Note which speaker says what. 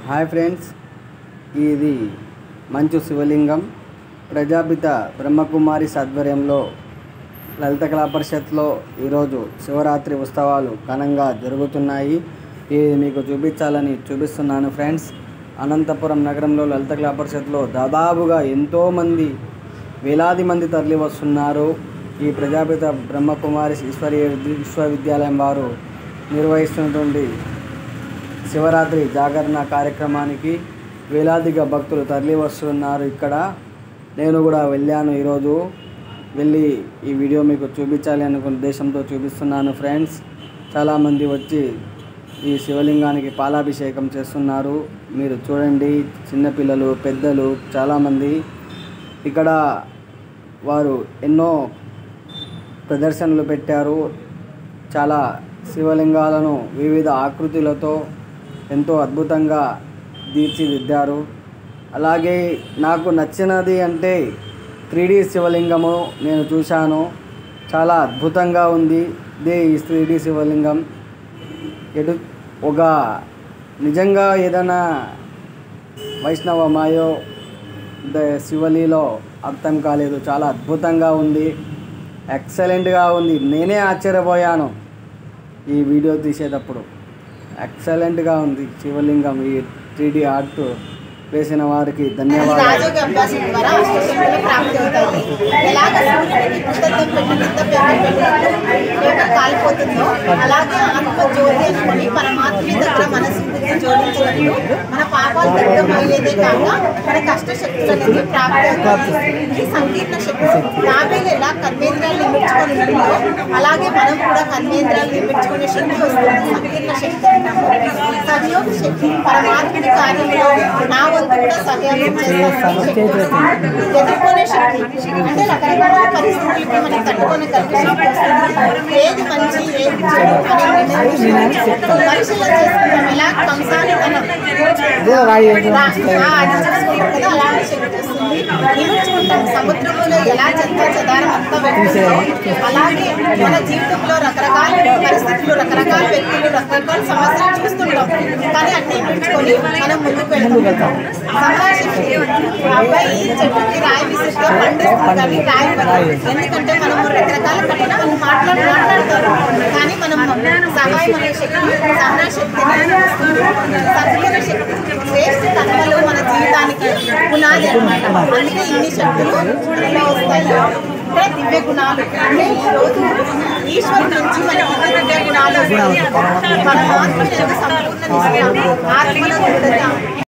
Speaker 1: Hi friends ఇది మంచు శివలింగం ప్రజాపిత బ్రహ్మకుమారి ఆధ్వర్యంలో లలిత కళా పరిషత్లో ఈరోజు శివరాత్రి ఉత్సవాలు ఘనంగా జరుగుతున్నాయి ఇది మీకు చూపించాలని చూపిస్తున్నాను ఫ్రెండ్స్ అనంతపురం నగరంలో లలిత కళా పరిషత్లో దాదాపుగా ఎంతోమంది వేలాది మంది తరలి వస్తున్నారు ఈ ప్రజాపిత బ్రహ్మకుమారి ఈశ్వరీయ విద్య- విశ్వవిద్యాలయం వారు నిర్వహిస్తున్నటువంటి శివరాత్రి జాగరణ కార్యక్రమానికి వేలాదిగా భక్తులు తరలి వస్తున్నారు ఇక్కడ నేను కూడా వెళ్ళాను ఈరోజు వెళ్ళి ఈ వీడియో మీకు చూపించాలి అనుకున్న ఉద్దేశంతో చూపిస్తున్నాను ఫ్రెండ్స్ చాలామంది వచ్చి ఈ శివలింగానికి పాలాభిషేకం చేస్తున్నారు మీరు చూడండి చిన్నపిల్లలు పెద్దలు చాలామంది ఇక్కడ వారు ఎన్నో ప్రదర్శనలు పెట్టారు చాలా శివలింగాలను వివిధ ఆకృతులతో ఎంతో అద్భుతంగా తీర్చిదిద్దారు అలాగే నాకు నచ్చినది అంటే త్రీ డి శివలింగము నేను చూశాను చాలా అద్భుతంగా ఉంది ఇదే ఈ త్రీ డి శివలింగం ఎటు ఒక నిజంగా ఏదైనా వైష్ణవ మాయో ద శివలిలో అర్థం కాలేదు చాలా అద్భుతంగా ఉంది ఎక్సలెంట్గా ఉంది నేనే ఆశ్చర్యపోయాను ఈ వీడియో తీసేటప్పుడు ఎక్సలెంట్గా ఉంది శివలింగం ఈ త్రీ డి ఆర్ట్ వేసిన వారికి ధన్యవాదాలు
Speaker 2: రాజయోగ అభ్యాసం ద్వారా అష్టశక్తులు ప్రాప్తి అవుతాయి ఎలాగ సూర్యుడికి కృతజ్ఞత పెట్టి కింద పేపర్ పెట్టినట్టు పేపర్ కాలిపోతుందో అలాగే ఆత్మ జ్యోతి అనుకొని పరమాత్మ దగ్గర మనసు బుద్ధి జోడించినట్టు మన పాపాలు దగ్ధం అయ్యేదే కాక మన కష్ట శక్తులు అనేది ప్రాప్తి అవుతాయి ఇది సంకీర్ణ శక్తి తాబేలు ఎలా కర్మేంద్రాలు నిమిర్చుకొని ఉంటుందో అలాగే మనం కూడా కర్మేంద్రాలు నిమిర్చుకునే శక్తి వస్తుంది సంకీర్ణ శక్తి అంటాము సహయోగ శక్తి పరమాత్ముడి కార్యంలో నా వంతు కూడా సహయోగం చేస్తానని శక్తి వస్తుంది. ఎదుర్కొనే శక్తి అంటే రకరకాల పరిస్థితులకి మనం తట్టుకొని కలిగే శక్తి వస్తుంది ఏది మంచి ఏది చెడు అనే నిర్ణయం తీసుకొని పరిశీలన చేసుకుంటాం ఎలా కంసాలి మనం ఆ, అది చూసుకుంటాం కదా అలాంటి శక్తి వస్తుంది నిలుచుకుంటాం సముద్రంలో ఎలా చెత్త చెదారం అంతా వెళ్తుందో అలాగే మన జీవితంలో రకరకాల పరిస్థితులు రకరకాల వ్యక్తులు రకరకాల సమస్యలు చూస్తుంటాం కానీ అన్ని నిలుచుకొని మనం ముందుకు వెళ్తాం సంభాషణ అబ్బాయి చెట్టుకి రాయి విసిరితే పండిస్తుంది కానీ రాయి ఇవ్వదు. ఎందుకంటే మనం రకరకాల కఠినమైన మాట్లాడి మాట్లాడతారు కానీ మనం సహాయం అనే శక్తి సహన శక్తిని సత్యన శక్తి శ్రేష్ఠ కర్మలు మన జీవితానికి పునాది అనమాట అందుకే ఇన్ని శక్తులు ఇలా వస్తాయి ఇక్కడ దివ్య గుణాలు అంటే ఈ రోజు ఈశ్వరు నుంచి మనకి ఇన్ని దివ్య గుణాలు వస్తాయి. పరమాత్మ యొక్క సంపూర్ణ నిష్ట ఆత్మల దృఢత